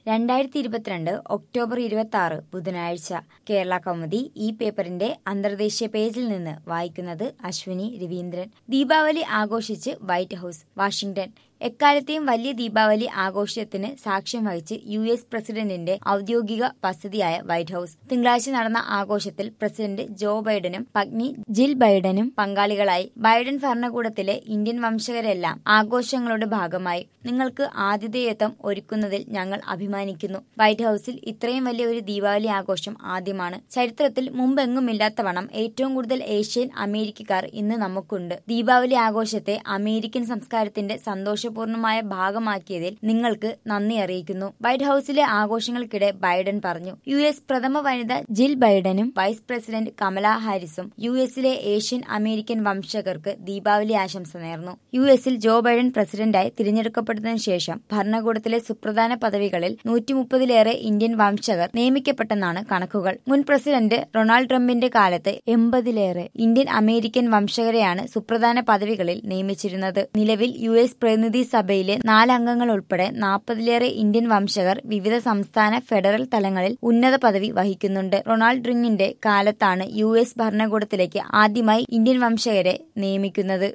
രണ്ടായിരത്തി ഇരുപത്തിരണ്ട് ഒക്ടോബർ ഇരുപത്തി ആറ് ബുധനാഴ്ച കേരള കൗമുദി ഈ പേപ്പറിന്റെ അന്തർദേശീയ പേജിൽ നിന്ന് വായിക്കുന്നത് അശ്വിനി രവീന്ദ്രൻ ദീപാവലി ആഘോഷിച്ച് വൈറ്റ് ഹൌസ് വാഷിംഗ്ടൺ എക്കാലത്തെയും വലിയ ദീപാവലി ആഘോഷത്തിന് സാക്ഷ്യം വഹിച്ച് യു എസ് പ്രസിഡന്റിന്റെ ഔദ്യോഗിക വസതിയായ വൈറ്റ് ഹൌസ് തിങ്കളാഴ്ച നടന്ന ആഘോഷത്തിൽ പ്രസിഡന്റ് ജോ ബൈഡനും പത്നി ജിൽ ബൈഡനും പങ്കാളികളായി ബൈഡൻ ഭരണകൂടത്തിലെ ഇന്ത്യൻ വംശകരെല്ലാം ആഘോഷങ്ങളുടെ ഭാഗമായി നിങ്ങൾക്ക് ആതിഥേയത്വം ഒരുക്കുന്നതിൽ ഞങ്ങൾ അഭിമാനിക്കുന്നു വൈറ്റ് ഹൌസിൽ ഇത്രയും വലിയ ഒരു ദീപാവലി ആഘോഷം ആദ്യമാണ് ചരിത്രത്തിൽ മുമ്പെങ്ങുമില്ലാത്തവണ്ണം ഏറ്റവും കൂടുതൽ ഏഷ്യൻ അമേരിക്കക്കാർ ഇന്ന് നമുക്കുണ്ട് ദീപാവലി ആഘോഷത്തെ അമേരിക്കൻ സംസ്കാരത്തിന്റെ സന്തോഷപൂർണമായ ഭാഗമാക്കിയതിൽ നിങ്ങൾക്ക് നന്ദി അറിയിക്കുന്നു വൈറ്റ് ഹൌസിലെ ആഘോഷങ്ങൾക്കിടെ ബൈഡൻ പറഞ്ഞു യു എസ് പ്രഥമ വനിത ജിൽ ബൈഡനും വൈസ് പ്രസിഡന്റ് കമല ഹാരിസും യു എസിലെ ഏഷ്യൻ അമേരിക്കൻ വംശകർക്ക് ദീപാവലി ആശംസ നേർന്നു യു എസിൽ ജോ ബൈഡൻ പ്രസിഡന്റായി തിരഞ്ഞെടുക്കപ്പെട്ടതിനു ശേഷം ഭരണകൂടത്തിലെ സുപ്രധാന പദവികളിൽ നൂറ്റി മുപ്പതിലേറെ ഇന്ത്യൻ വംശകർ നിയമിക്കപ്പെട്ടെന്നാണ് കണക്കുകൾ മുൻ പ്രസിഡന്റ് റൊണാൾഡ് ട്രംപിന്റെ കാലത്ത് എൺപതിലേറെ ഇന്ത്യൻ അമേരിക്കൻ വംശകരെയാണ് സുപ്രധാന പദവികളിൽ നിയമിച്ചിരുന്നത് നിലവിൽ യു എസ് പ്രതിനിധി സഭയിലെ നാലംഗങ്ങൾ ഉൾപ്പെടെ നാൽപ്പതിലേറെ ഇന്ത്യൻ വംശകർ വിവിധ സംസ്ഥാന ഫെഡറൽ തലങ്ങളിൽ ഉന്നത പദവി വഹിക്കുന്നുണ്ട് റൊണാൾഡ് റിങ്ങിന്റെ കാലത്താണ് യു എസ് ഭരണകൂടത്തിലേക്ക് ആദ്യമായി ഇന്ത്യൻ വംശകരെ നിയമിക്കുന്നത്